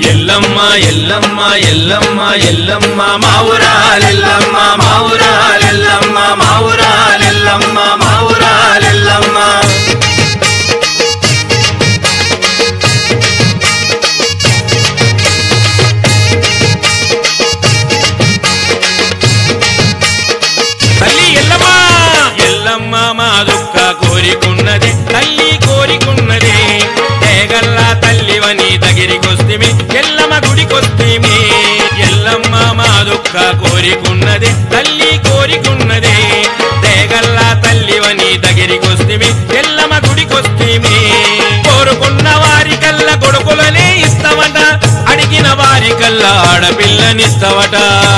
ఎల్లమ్మ ఎల్లమ్మ ఎల్లమ్మ ఎల్లమ్మ మావురాలెల్లమ్మ మావురాలెల్లమ్మ మావురాలెల్లమ్మ మావురాలెల్లమ్మ తల్లి ఎల్లమ్మ ఎల్లమ్మ మా దుఃఖ కోరికున్నది తల్లి కోరికున్నది తేగల్లా తల్లివని దగ్గరికొస్తిమి ఎల్లమ్మ గుడికొస్తిమి ఎల్లమ్మ మా దుఃఖ కోరికున్నది తల్లి కోరికున్నది తేగల్లా తల్లివని దగ్గరికొస్తిమి ఎల్లమ్మ గుడికొస్తిమి కోరుకున్న వారికల్లా కొడుకులనే ఇస్తామట అడిగిన వారికల్లా ఆడపిల్లనిస్తావట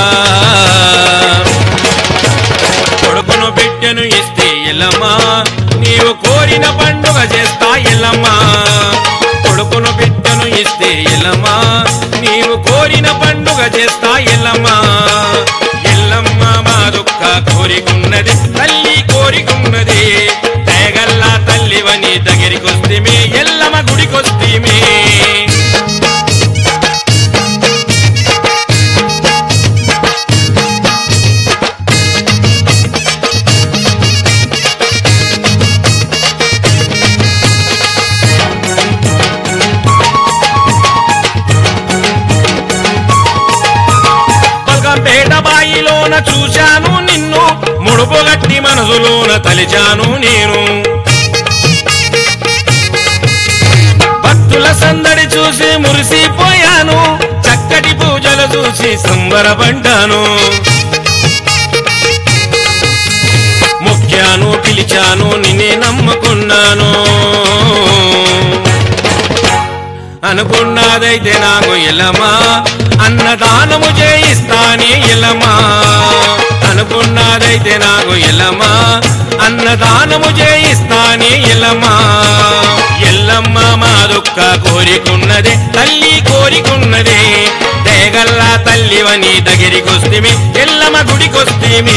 కొడుకును బిడ్డను ఇస్తే ఎల్లమ్మా నీవు కోరిన పండుగ చేస్తా ఎల్లమ్మా కొడుకును బిడ్డను ఇస్తే ఎల్లమ్మా నీవు కోరిన పండుగ చేస్తా ఎల్లమ్మా ఎల్లమ్మ మా దుఃఖ కోరికున్నది తల్లి కోరికున్నది తేగల్లా తల్లివని దగ్గరికొస్తేమి ఎల్లమ్మ గుడికొస్తేమి బల్గంపేట బాయిలోన చూశాను నిన్ను ముడుపు గట్టి మనసులోన తలిచాను నేను భక్తుల సందడి చూసి మురిసిపోయాను చక్కటి పూజలు చూసి సంబరపడ్డాను ముఖ్యాను పిలిచాను నిన్నే నమ్ముకున్నాను అనుకున్నదైతే నాకు ఎలమా అన్నదానము చేయిస్తానే ఎలమా అనుకున్నదైతే నాకు ఎలమా అన్నదానము చేయిస్తానే ఎలమా ఎల్లమ్మ మా దుఃఖ కోరికున్నది తల్లి కోరికున్నది దేగల్లా తల్లివని దగ్గరికొస్తిమి ఎల్లమ్మ గుడికొస్తిమి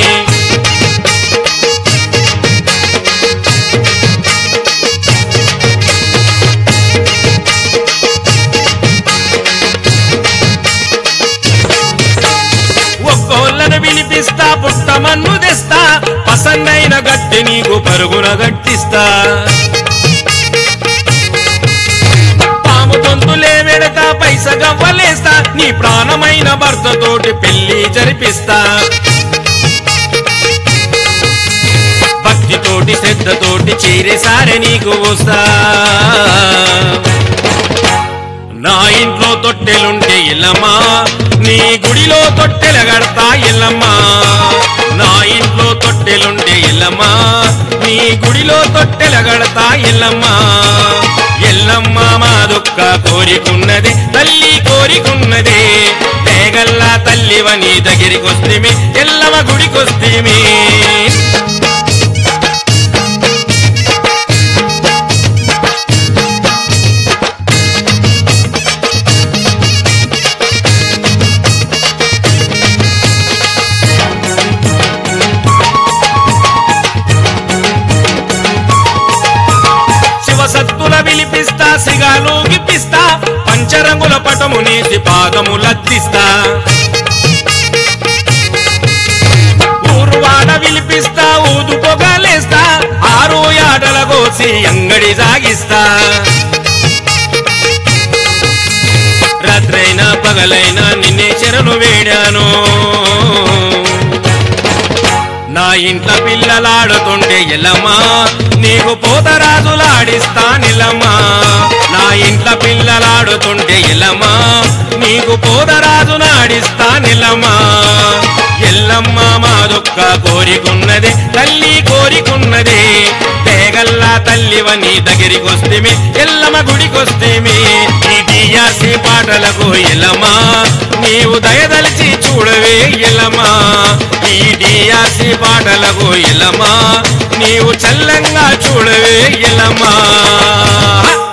ఒక్కోళ్ళను వినిపిస్తా పుట్టమన్ను తెస్తా పసందైన గట్టి నీకు పరుగున గట్టిస్తా పాము తొంతులే వెడతా పైస గవ్వలేస్తా నీ ప్రాణమైన భర్తతోటి పెళ్లి జరిపిస్తా భక్తితోటి శ్రద్ధతోటి చేరేసారే నీకు వస్తా నా ఇంట్లో తొట్టెలుంటే ఎల్లమ్మా నీ గుడిలో తొట్టెల గడతా ఎల్లమ్మా నా ఇంట్లో తొట్టెలుంటే ఎల్లమ్మా నీ గుడిలో తొట్టెల గడతా ఎల్లమ్మా ఎల్లమ్మ మా దుఃఖ కోరికున్నది తల్లి కోరికున్నది తేగల్లా తల్లివని దగ్గరికొస్తేమి ఎల్లమ్మ గుడికొస్తేమి శివసత్తుల విలిపిస్తా సిగాలు గిప్పిస్తా పంచరంగుల పటమునేసి పాదములత్తిస్తా ఊరువాడ విలిపిస్తా ఊదు పొగలేస్తా ఆరు యాడల కోసి అంగడి సాగిస్తా రాత్రైనా పగలైనా నిన్నే చెరను వేడాను నా ఇంట్లో పిల్లలాడుతుంటే ఎల్లమ్మా నీకు పోతరాజులాడిస్తా నిలమ్మా నా ఇంట్లో పిల్లలాడుతుంటే ఎల్లమ్మా నీకు పోతరాజునాడిస్తా నిలమ్మా ఎల్లమ్మ మా దుఃఖ కోరికున్నది తల్లి కోరికున్నది తేగల్లా తల్లివని దగ్గరికొస్తేమి ఎల్లమ్మ గుడికొస్తేమి ఈ డియాసి పాటలకు ఎల్లమ్మా నీవు దయదలిచి చూడవే ఎల్లమ్మా ఈ డియాసి పాటలకు ఎల్లమ్మా నీవు చల్లంగా చూడవే ఎల్లమ్మా